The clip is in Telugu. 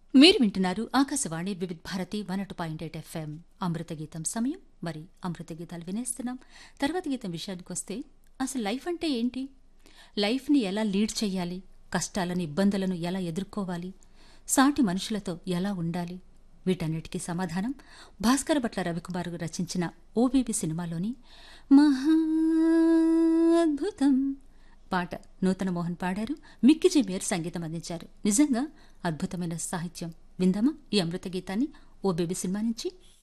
మీరు వింటున్నారు ఆకాశవాణి వివిధ్ భారతి వన్ అటు పాయింట్ ఎయిట్ ఎఫ్ఎం అమృత గీతం సమయం మరి అమృత గీతాలు వినేస్తున్నాం తర్వాత గీతం విషయానికి వస్తే అసలు లైఫ్ అంటే ఏంటి లైఫ్ని ఎలా లీడ్ చేయాలి కష్టాలను ఇబ్బందులను ఎలా ఎదుర్కోవాలి సాటి మనుషులతో ఎలా ఉండాలి వీటన్నిటికీ సమాధానం భాస్కర భట్ల రవికుమార్ రచించిన ఓబీబీ సినిమాలోని మహా అద్భుతం పాట నూతన మోహన్ పాడారు మిక్కి జేమియర్ సంగీతం అందించారు నిజంగా అద్భుతమైన సాహిత్యం విందామా ఈ అమృత గీతాన్ని ఓ బేబీ సినిమా నుంచి